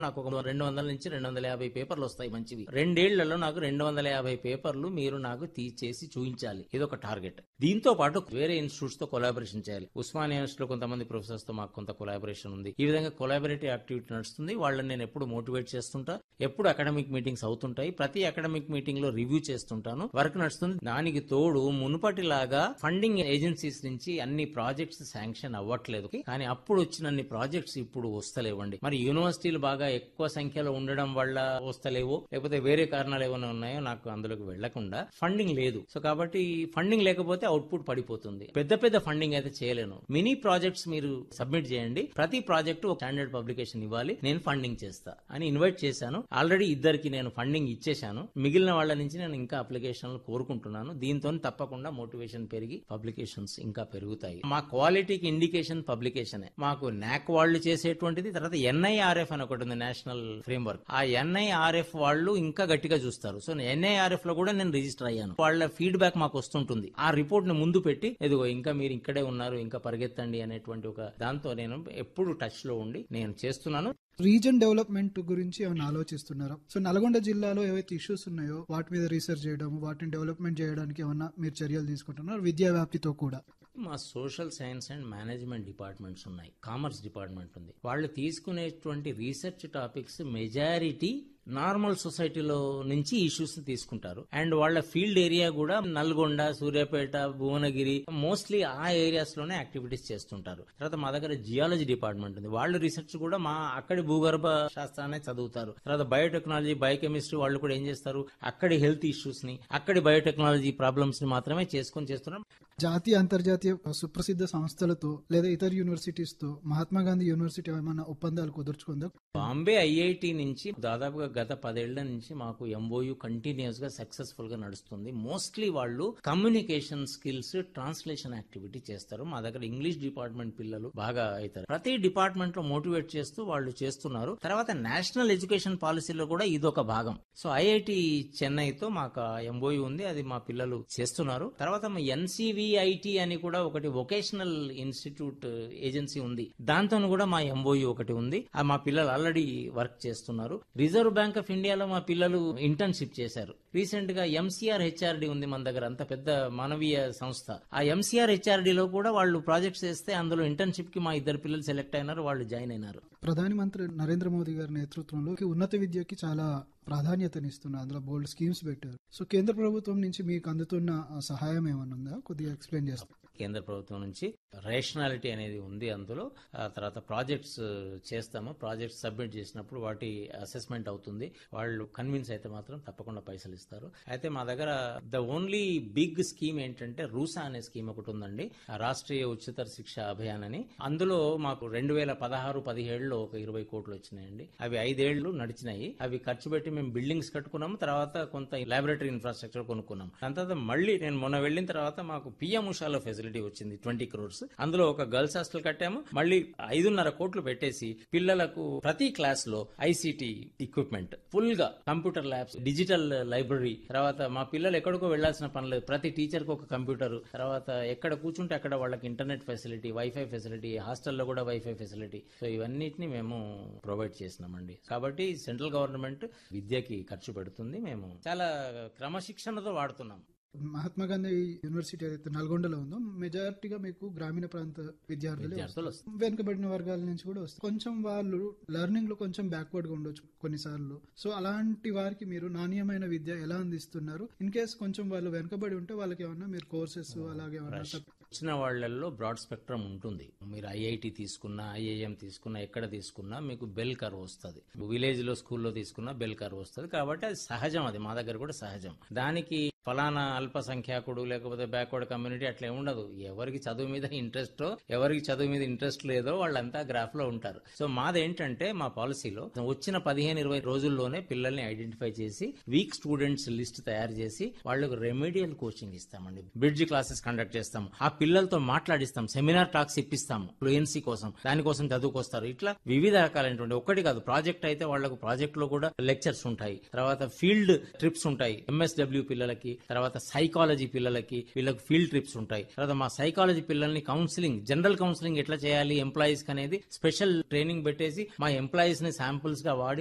నాకు ఒక రెండు వందల నుంచి రెండు వందల యాభై పేపర్లు వస్తాయి మంచివి రెండేళ్లలో నాకు రెండు వందల యాభై పేపర్లు మీరు నాకు తీసేసి చూపించాలి ఇది ఒక టార్గెట్ దీంతో పాటు వేరే ఇన్స్టిట్యూట్స్ తో కొలాబరేషన్ చేయాలి ఉస్మానియా యూనివర్సిటీలో కొంతమంది ప్రొఫెసర్స్ తో మాకు కొంత కొలాబరేషన్ ఉంది ఈ విధంగా కొలాబరేటివ్ యాక్టివిటీ నడుస్తుంది వాళ్ళని నేను ఎప్పుడు మోటివేట్ చేస్తుంటా ఎప్పుడు అకాడమిక్ మీటింగ్స్ అవుతుంటాయి ప్రతి అకాడమిక్ మీటింగ్ లో రివ్యూ చేస్తుంటాను వర్క్ నడుస్తుంది దానికి తోడు మునుపటిలాగా ఫండింగ్ ఏజెన్సీస్ నుంచి అన్ని ప్రాజెక్ట్స్ శాంక్షన్ అవ్వట్లేదు కానీ అప్పుడు వచ్చినన్ని ప్రాజెక్ట్స్ ఇప్పుడు వస్తలేవండి మరి యూనివర్సిటీలు బాగా ఎక్కువ సంఖ్యలో ఉండడం వల్ల వస్తలేవో లేకపోతే వేరే కారణాలు ఏమైనా ఉన్నాయో నాకు అందులోకి వెళ్లకుండా ఫండింగ్ లేదు సో కాబట్టి ఫండింగ్ లేకపోతే అవుట్పుట్ పడిపోతుంది పెద్ద పెద్ద ఫండింగ్ అయితే చేయలేను మినీ ప్రాజెక్ట్స్ మీరు సబ్మిట్ చేయండి ప్రతి ప్రాజెక్ట్ ఒక స్టాండర్డ్ పబ్లికేషన్ ఇవ్వాలి నేను ఫండింగ్ చేస్తా అని ఇన్వైట్ చేశాను ఆల్రెడీ ఇద్దరికి నేను ఫండింగ్ ఇచ్చేశాను మిగిలిన వాళ్ళ నుంచి నేను ఇంకా అప్లికేషన్లు కోరుకుంటున్నాను దీంతో తప్పకుండా మోటివేషన్ పెరిగి పబ్లికేషన్స్ ఇంకా పెరుగుతాయి మా క్వాలిటీకి ఇండికేషన్ పబ్లికేషన్ మాకు నాక్ వాళ్ళు చేసేటువంటిది తర్వాత ఎన్ఐఆర్ఎఫ్ అని ఒకటి ఉంది నేషనల్ ఫ్రేమ్వర్క్ ఆ ఎన్ఐఆర్ఎఫ్ వాళ్ళు ఇంకా గట్టిగా చూస్తారు సో ఎన్ఐఆర్ఎఫ్ లో కూడా నేను రిజిస్టర్ అయ్యాను వాళ్ళ ఫీడ్బ్యాక్ మాకు వస్తుంటుంది ఆ రిపోర్ట్ ని ముందు పెట్టి ఎదుగో ఇంకా మీరు ఇక్కడే ఉన్నారు ఇంకా పరిగెత్తండి అనేటువంటి ఒక దాంతో నేను ఎప్పుడు టచ్ లో ఉండి నేను చేస్తున్నాను రీజన్ డెవలప్మెంట్ గురించి ఏమైనా ఆలోచిస్తున్నారా సో నల్గొండ జిల్లాలో ఏవైతే ఇష్యూస్ ఉన్నాయో వాటి మీద రీసెర్చ్ చేయడం వాటిని డెవలప్మెంట్ చేయడానికి ఏమన్నా మీరు చర్యలు తీసుకుంటున్నారు విద్యా వ్యాప్తితో కూడా మా social science and management departments ఉన్నాయి కామర్స్ డిపార్ట్మెంట్ ఉంది వాళ్ళు తీసుకునేటువంటి రీసెర్చ్ టాపిక్స్ మెజారిటీ నార్మల్ సొసైటీలో నుంచి ఇష్యూస్ తీసుకుంటారు అండ్ వాళ్ళ ఫీల్డ్ ఏరియా కూడా నల్గొండ సూర్యాపేట భువనగిరి మోస్ట్లీ ఆ ఏరియాస్ లోనే యాక్టివిటీస్ చేస్తుంటారు తర్వాత మా దగ్గర జియాలజీ డిపార్ట్మెంట్ ఉంది వాళ్ళు రీసెర్చ్ కూడా మా అక్కడి భూగర్భ శాస్త్రాన్ని చదువుతారు తర్వాత బయోటెక్నాలజీ బయోకెమిస్ట్రీ వాళ్ళు కూడా ఏం చేస్తారు అక్కడి హెల్త్ ఇష్యూస్ ని అక్కడి బయోటెక్నాలజీ ప్రాబ్లమ్స్ ని మాత్రమే చేసుకొని చేస్తున్నారు జాతీయ అంతర్జాతీయ సుప్రసిద్ధ సంస్థలతో లేదా ఇతర యూనివర్సిటీస్ తో మహాత్మా గాంధీ యూనివర్సిటీ ఏమైనా ఒప్పందాలు కుదుర్చుకుందా బాంబే ఐఐటి నుంచి దాదాపుగా గత పదేళ్ల నుంచి మాకు ఎంఓయు కంటిన్యూస్ గా సక్సెస్ఫుల్ గా నడుస్తుంది మోస్ట్లీ వాళ్ళు కమ్యూనికేషన్ స్కిల్స్ ట్రాన్స్లేషన్ యాక్టివిటీ చేస్తారు మా దగ్గర ఇంగ్లీష్ డిపార్ట్మెంట్ పిల్లలు బాగా అవుతారు ప్రతి డిపార్ట్మెంట్ లో మోటివేట్ చేస్తూ వాళ్ళు చేస్తున్నారు తర్వాత నేషనల్ ఎడ్యుకేషన్ పాలసీలో కూడా ఇదొక భాగం సో ఐఐటి చెన్నైతో మాకు ఎంఓయు ఉంది అది మా పిల్లలు చేస్తున్నారు తర్వాత మా ఎన్సివిఐటి అని కూడా ఒకటి వొకేషనల్ ఇన్స్టిట్యూట్ ఏజెన్సీ ఉంది దాంతో కూడా మా ఎంఓయు ఒకటి ఉంది ఆ మా పిల్లలు ఆల్రెడీ వర్క్ చేస్తున్నారు రిజర్వ్ బ్యాంక్ ఆఫ్ ఇండియాలో మా పిల్లలు ఇంటర్న్షిప్ చేశారు రీసెంట్ గా ఎంసీఆర్ హెచ్ఆర్డి ఉంది మన దగ్గర అంత పెద్ద మానవీయ సంస్థ ఆ ఎంసీఆర్ హెచ్ఆర్డి లో కూడా వాళ్ళు ప్రాజెక్ట్స్ చేస్తే అందులో ఇంటర్న్షిప్ కి మా ఇద్దరు పిల్లలు సెలెక్ట్ అయినారు వాళ్ళు జాయిన్ అయినారు ప్రధానమంత్రి నరేంద్ర మోదీ గారి నేతృత్వంలో ఉన్నత విద్యకి చాలా ప్రాధాన్యతనిస్తున్నారు అందులో బోల్డ్ స్కీమ్స్ పెట్టారు సో కేంద్ర ప్రభుత్వం నుంచి మీకు అందుతున్న ఆ సహాయం ఏమైనా ఉందా కొద్దిగా ఎక్స్ప్లెయిన్ చేస్తారు కేంద్ర ప్రభుత్వం నుంచి రేషనాలిటీ అనేది ఉంది అందులో ఆ తర్వాత ప్రాజెక్ట్స్ చేస్తాము ప్రాజెక్ట్స్ సబ్మిట్ చేసినప్పుడు వాటి అసెస్మెంట్ అవుతుంది వాళ్ళు కన్విన్స్ అయితే మాత్రం తప్పకుండా పైసలు ఇస్తారు అయితే మా దగ్గర ద ఓన్లీ బిగ్ స్కీమ్ ఏంటంటే రూసా అనే స్కీమ్ ఒకటి ఉందండి ఆ రాష్ట్రీయ ఉచిత శిక్ష అభియాన్ అని అందులో మాకు రెండు వేల పదహారు పదిహేడులో ఒక ఇరవై కోట్లు వచ్చినాయండి అవి ఐదేళ్లు నడిచినాయి అవి ఖర్చు పెట్టి మేము బిల్డింగ్స్ కట్టుకున్నాము తర్వాత కొంత లాబొరేటరీ ఇన్ఫ్రాస్ట్రక్చర్ కొనుక్కున్నాం దాని తర్వాత మళ్ళీ నేను మొన్న వెళ్ళిన తర్వాత మాకు పిఎం ఉషాలో ఫెసిలిటీ వచ్చింది ట్వంటీ క్రోర్స్ అందులో ఒక గర్ల్స్ హాస్టల్ కట్టాము మళ్ళీ ఐదున్నర కోట్లు పెట్టేసి పిల్లలకు ప్రతి క్లాస్ లో ఐసీటీ ఎక్విప్మెంట్ ఫుల్ గా కంప్యూటర్ ల్యాబ్స్ డిజిటల్ లైబ్రరీ తర్వాత మా పిల్లలు ఎక్కడికో వెళ్లాల్సిన పని లేదు ప్రతి టీచర్ కు ఒక కంప్యూటర్ తర్వాత ఎక్కడ కూర్చుంటే అక్కడ వాళ్ళకి ఇంటర్నెట్ ఫెసిలిటీ వైఫై ఫెసిలిటీ హాస్టల్లో కూడా వైఫై ఫెసిలిటీ సో ఇవన్నిటిని మేము ప్రొవైడ్ చేసినామండి కాబట్టి సెంట్రల్ గవర్నమెంట్ విద్యకి ఖర్చు పెడుతుంది మేము చాలా క్రమశిక్షణతో వాడుతున్నాం మహాత్మా గాంధీ యూనివర్సిటీ ఏదైతే నల్గొండలో ఉందో మెజారిటీగా మీకు గ్రామీణ ప్రాంత విద్యార్థులు విద్యార్థులు వస్తారు. వెనుకబడిన వర్గాల నుంచి కూడా వస్తారు కొంచెం వాళ్ళు లెర్నింగ్ లో కొంచెం బ్యాక్వర్డ్ గా ఉండొచ్చు కొన్నిసార్లు సో అలాంటి వారికి మీరు నాణ్యమైన విద్య ఎలా అందిస్తున్నారు ఇన్ కేస్ కొంచెం వాళ్ళు వెనుకబడి ఉంటే వాళ్ళకి ఏమన్నా మీరు కోర్సెస్ అలాగే ఏమన్నా సబ్- వచ్చిన వాళ్ళల్లో బ్రాడ్ స్పెక్ట్రమ్ ఉంటుంది మీరు ఐఐటి తీసుకున్నా ఐఐఎం తీసుకున్నా ఎక్కడ తీసుకున్నా మీకు బెల్ కర్వ్ వస్తుంది విలేజ్ లో స్కూల్లో తీసుకున్నా బెల్ కర్వ్ వస్తుంది కాబట్టి అది సహజం అది మా దగ్గర కూడా సహజం దానికి ఫలానా అల్పసంఖ్యాకుడు లేకపోతే బ్యాక్వర్డ్ కమ్యూనిటీ అట్లా ఏమి ఉండదు ఎవరికి చదువు మీద ఇంట్రెస్ట్ ఎవరికి చదువు మీద ఇంట్రెస్ట్ లేదో వాళ్ళంతా గ్రాఫ్ లో ఉంటారు సో మాదేంటంటే మా పాలసీలో వచ్చిన పదిహేను ఇరవై రోజుల్లోనే పిల్లల్ని ఐడెంటిఫై చేసి వీక్ స్టూడెంట్స్ లిస్ట్ తయారు చేసి వాళ్ళకు రెమెడియల్ కోచింగ్ ఇస్తామండి బ్రిడ్జ్ క్లాసెస్ కండక్ట్ చేస్తాము ఆ పిల్లలతో మాట్లాడిస్తాం సెమినార్ టాక్స్ ఇప్పిస్తాము ఫ్లూయెన్సీ కోసం దానికోసం చదువుకొస్తారు ఇట్లా వివిధ రకాలైనటువంటి ఒక్కటి కాదు ప్రాజెక్ట్ అయితే వాళ్ళకు ప్రాజెక్ట్ లో కూడా లెక్చర్స్ ఉంటాయి తర్వాత ఫీల్డ్ ట్రిప్స్ ఉంటాయి ఎంఎస్డబ్ల్యూ పిల్లలకి పిల్లలకి తర్వాత సైకాలజీ పిల్లలకి వీళ్ళకి ఫీల్డ్ ట్రిప్స్ ఉంటాయి తర్వాత మా సైకాలజీ పిల్లల్ని కౌన్సిలింగ్ జనరల్ కౌన్సిలింగ్ ఎట్లా చేయాలి ఎంప్లాయీస్ అనేది స్పెషల్ ట్రైనింగ్ పెట్టేసి మా ఎంప్లాయీస్ ని శాంపుల్స్ గా వాడి